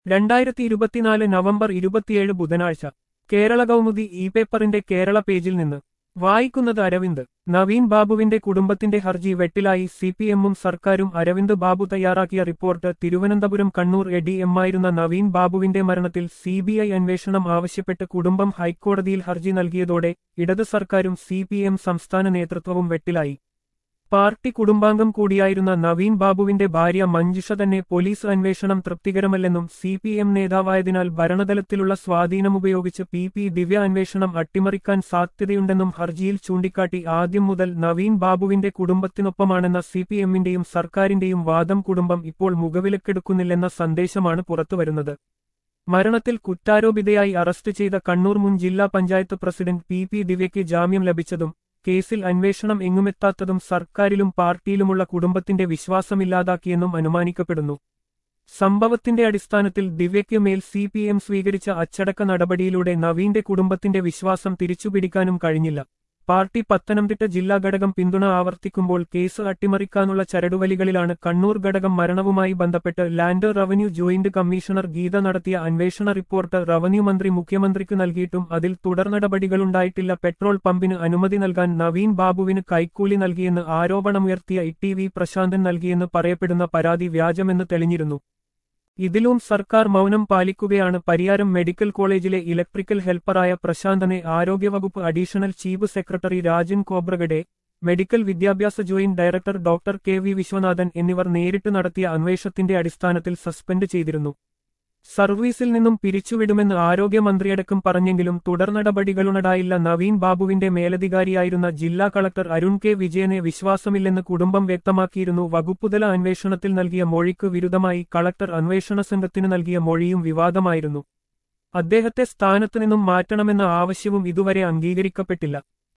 രണ്ടായിരത്തി ഇരുപത്തിനാല് നവംബർ ഇരുപത്തിയേഴ് ബുധനാഴ്ച കേരള കൗമുദി ഇ പേപ്പറിന്റെ കേരള പേജിൽ നിന്ന് വായിക്കുന്നത് അരവിന്ദ് നവീൻ ബാബുവിന്റെ കുടുംബത്തിന്റെ ഹർജി വെട്ടിലായി സി പി എമ്മും സർക്കാരും അരവിന്ദ് ബാബു തയ്യാറാക്കിയ റിപ്പോർട്ട് തിരുവനന്തപുരം കണ്ണൂർ എഡി എമ്മായിരുന്ന നവീൻ ബാബുവിന്റെ മരണത്തിൽ സി ബി ഐ അന്വേഷണം ആവശ്യപ്പെട്ട് കുടുംബം ഹൈക്കോടതിയിൽ ഹർജി നൽകിയതോടെ ഇടത് സർക്കാരും സി പി എം സംസ്ഥാന നേതൃത്വവും വെട്ടിലായി പാർട്ടി കുടുംബാംഗം കൂടിയായിരുന്ന നവീൻ ബാബുവിന്റെ ഭാര്യ മഞ്ജുഷ തന്നെ പോലീസ് അന്വേഷണം തൃപ്തികരമല്ലെന്നും സി പി എം നേതാവായതിനാൽ ഭരണതലത്തിലുള്ള സ്വാധീനമുപയോഗിച്ച് പി പി ദിവ്യ അന്വേഷണം അട്ടിമറിക്കാൻ സാധ്യതയുണ്ടെന്നും ഹർജിയിൽ ചൂണ്ടിക്കാട്ടി ആദ്യം മുതൽ നവീൻ ബാബുവിന്റെ കുടുംബത്തിനൊപ്പമാണെന്ന സി പി എമ്മിന്റെയും സർക്കാരിന്റെയും വാദം കുടുംബം ഇപ്പോൾ മുഖവിലക്കെടുക്കുന്നില്ലെന്ന സന്ദേശമാണ് പുറത്തുവരുന്നത് മരണത്തിൽ കുറ്റാരോപിതയായി അറസ്റ്റ് ചെയ്ത കണ്ണൂർ മുൻ ജില്ലാ പഞ്ചായത്ത് പ്രസിഡന്റ് പി പി ദിവ്യയ്ക്ക് ജാമ്യം ലഭിച്ചതും കേസിൽ അന്വേഷണം എങ്ങുമെത്താത്തതും സർക്കാരിലും പാർട്ടിയിലുമുള്ള കുടുംബത്തിന്റെ വിശ്വാസമില്ലാതാക്കിയെന്നും അനുമാനിക്കപ്പെടുന്നു സംഭവത്തിന്റെ അടിസ്ഥാനത്തിൽ ദിവ്യയ്ക്ക് മേൽ സി പി എം സ്വീകരിച്ച അച്ചടക്ക നടപടിയിലൂടെ നവീന്റെ കുടുംബത്തിന്റെ വിശ്വാസം തിരിച്ചുപിടിക്കാനും കഴിഞ്ഞില്ല പാർട്ടി പത്തനംതിട്ട ജില്ലാ ഘടകം പിന്തുണ ആവർത്തിക്കുമ്പോൾ കേസ് അട്ടിമറിക്കാനുള്ള ചരടുവലികളിലാണ് കണ്ണൂർ ഘടകം മരണവുമായി ബന്ധപ്പെട്ട് land revenue joint commissioner Geetha നടത്തിയ അന്വേഷണ റിപ്പോർട്ട് റവന്യൂ മന്ത്രി മുഖ്യമന്ത്രിക്ക് നൽകിയിട്ടും അതിൽ തുടർ നടപടികളുണ്ടായിട്ടില്ല പെട്രോൾ പമ്പിന് അനുമതി നൽകാൻ നവീൻ ബാബുവിന് കൈക്കൂലി നൽകിയെന്ന് ആരോപണമുയർത്തിയ ഇ ടി വി പ്രശാന്തൻ നൽകിയെന്ന് പറയപ്പെടുന്ന പരാതി വ്യാജമെന്ന് തെളിഞ്ഞിരുന്നു ഇതിലും സർക്കാർ മൗനം പാലിക്കുകയാണ് പരിയാരം മെഡിക്കൽ കോളേജിലെ ഇലക്ട്രിക്കൽ ഹെൽപ്പറായ പ്രശാന്തനെ ആരോഗ്യവകുപ്പ് additional chief secretary Rajan Khobragade medical വിദ്യാഭ്യാസ joint director doctor K V Viswanathan എന്നിവർ നേരിട്ട് നടത്തിയ അന്വേഷണത്തിന്റെ അടിസ്ഥാനത്തിൽ സസ്പെൻഡ് ചെയ്തിരുന്നു സർവീസിൽ നിന്നും പിരിച്ചുവിടുമെന്ന് ആരോഗ്യമന്ത്രിയടക്കം പറഞ്ഞെങ്കിലും തുടർ നടപടികളുണ്ടായില്ല നവീൻ ബാബുവിന്റെ മേലധികാരിയായിരുന്ന ജില്ലാ കളക്ടർ അരുൺ കെ വിജയനെ വിശ്വാസമില്ലെന്ന് കുടുംബം വ്യക്തമാക്കിയിരുന്നു വകുപ്പുതല അന്വേഷണത്തിൽ നൽകിയ മൊഴിക്ക് വിരുദ്ധമായി കളക്ടർ അന്വേഷണ സംഘത്തിന് നൽകിയ മൊഴിയും വിവാദമായിരുന്നു അദ്ദേഹത്തെ സ്ഥാനത്തു നിന്നും മാറ്റണമെന്ന ആവശ്യവും ഇതുവരെ അംഗീകരിക്കപ്പെട്ടില്ല